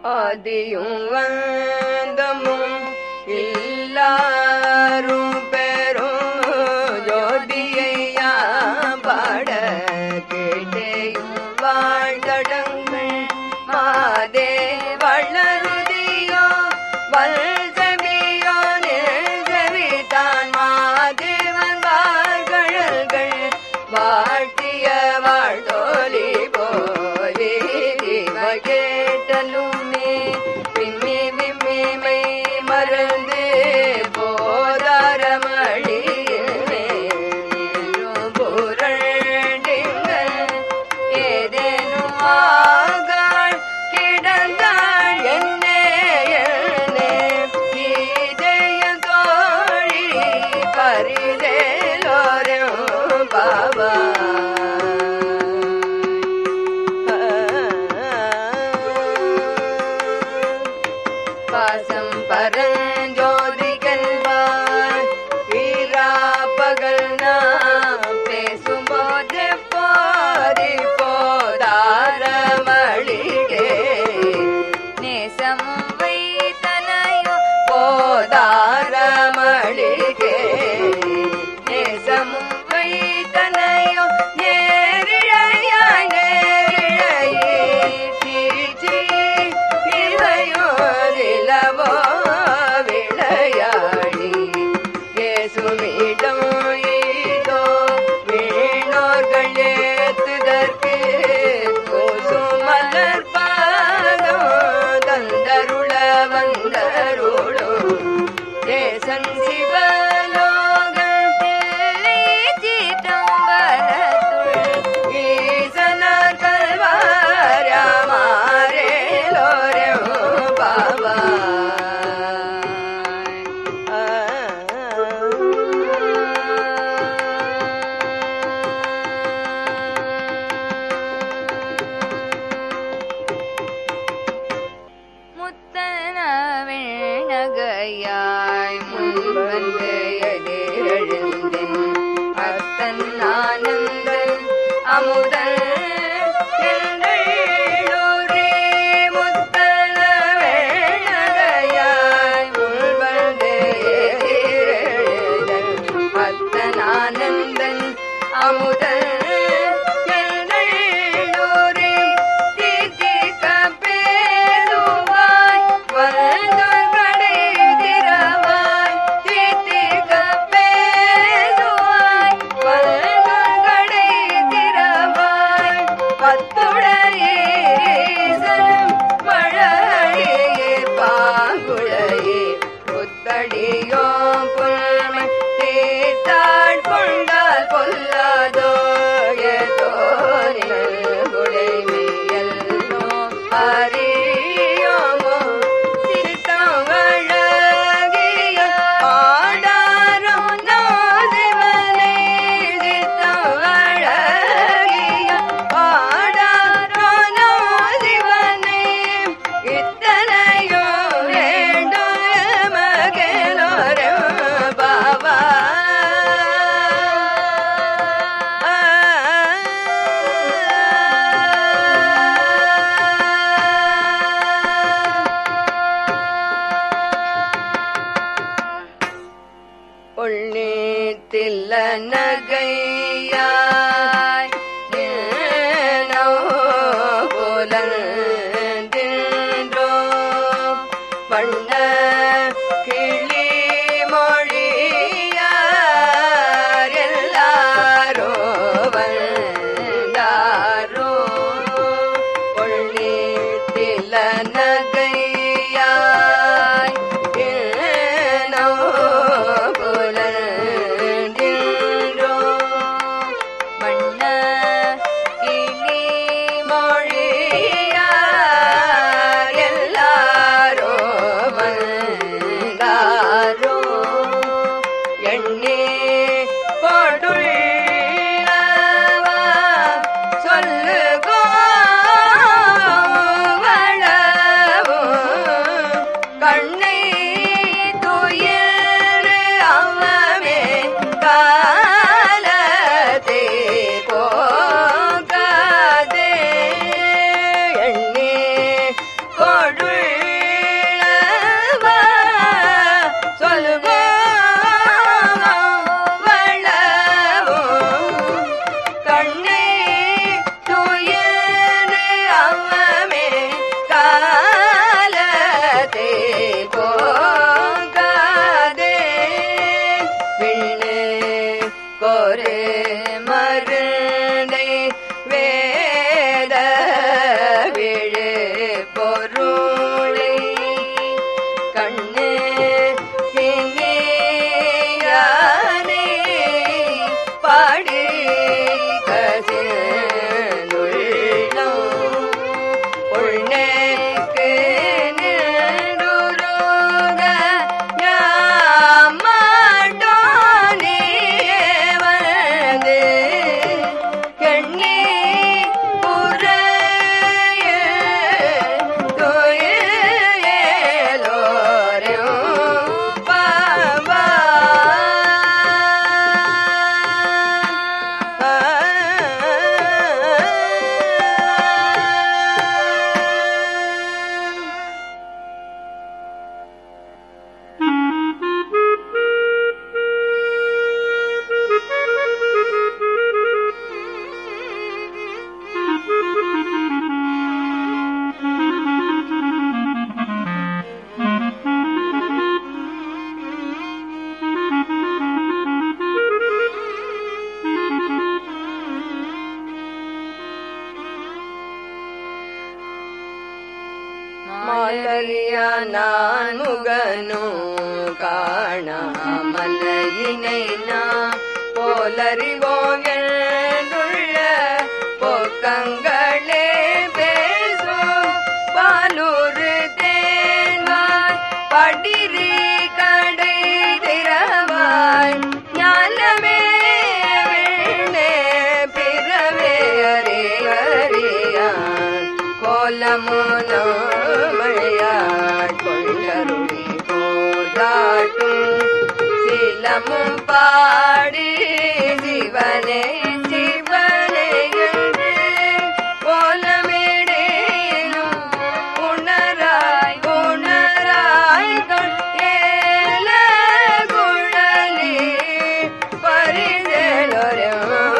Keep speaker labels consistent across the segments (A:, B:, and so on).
A: ஆதியும் வந்தமும் எல்லாரும் பெரும் ஜோதியையா பாட கேட்டேயும் வாழ்தடங்கள் மாதே வளருதியோ வல்சமியோ நில்சவிதான் மாதேவன் வாழ்கழல்கள் வாழ்த்திய வாழ்தோலி போலி இவ கேட்டலுமே விம்மி விம்மிமை மறந்து போதாரமழியுமே புரண்டிங்கள் ஏதேனும் ஆகாள் கிடந்தாள் என்னே என்னே இதய தோழி பரிதேலோரும் பாவா பாசம் பரஞ்சோதிகள்வார் வீரா பகல் நாம் பேசும்போது போரி போதார மளிகே நேசமும் வைத்தனையோ போதார மளிகே நேசமும் வைத்தனையோ நேரிழையாய் நேரிழையே தீச்சி இவையோ நிலவோ விளையாடி ஏசுமிடம் இதோ வீணோர்கள் ஏத்துதற்கு கூசும் மலர் பாதம் தந்தருள வந்தருளும் தேசன் சிவலோகம் பிள்ளை சிதம்பரத்துள் ஈசனார் கல்வாரமாரேலோரம் பாவா முத்தனவிழகையாய் முன்வந்து எதிரெழுந்தின் அத்தன் ஆனந்தன் அமுதன் என்றேலூரே முத்தனவிழகையாய் முன்வந்து எதிரெழுந்தன் அத்தன் ஆனந்தன் அமுதன் என்றேலூரே தீர்த்திக்க பேருவாய் வந்தோர் கடை திறவாய் தீர்த்திக்க பேருவாய் வந்தோர் கடை திறவாய் காலறியா நான் முகனும் காணாமலையினை நான் போலறிவோம் என்றுள்ள பொக்கங்களே பேசும் பாலூரு தேன்வாய் படிரி கடை திறவாய் ஞானமே வீணே பிறவே அறி அறியான் கோலமுனோமையாட் கொள்ளருளி போதாட்டும் சிலமும் பாடி சிவனே சிவனே என்று கோலமிடேனும் உணராய் உணராய் ஏல குழலி பரிதலொரு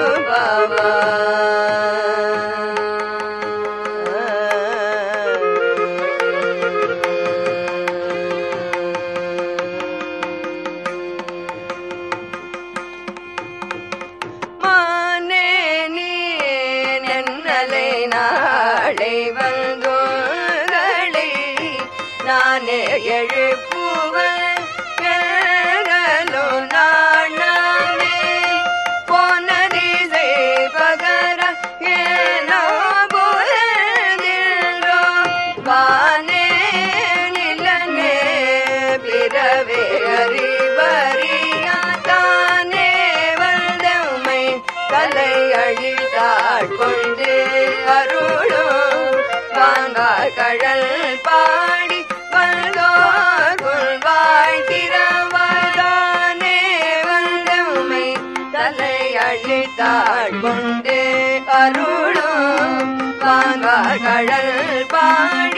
A: மானே நீ நென்னலை நாளை வந்தோங்களை நானே எழுப்புவன் கேரலோ நாணமே போன திசை பகர ஏனோ போலதில்லோ வானே நிலனே பிறவே அறிவறியா தானே வந்தமை தலை அழித்தாள் கொண்டு அருளும் வாங்கா கடல் பாடி வந்தோர் வாழ் திறவாதானே வந்தமை தலை அழித்தாள் கொண்டு அருளும் வாங்கா கடல் பாடி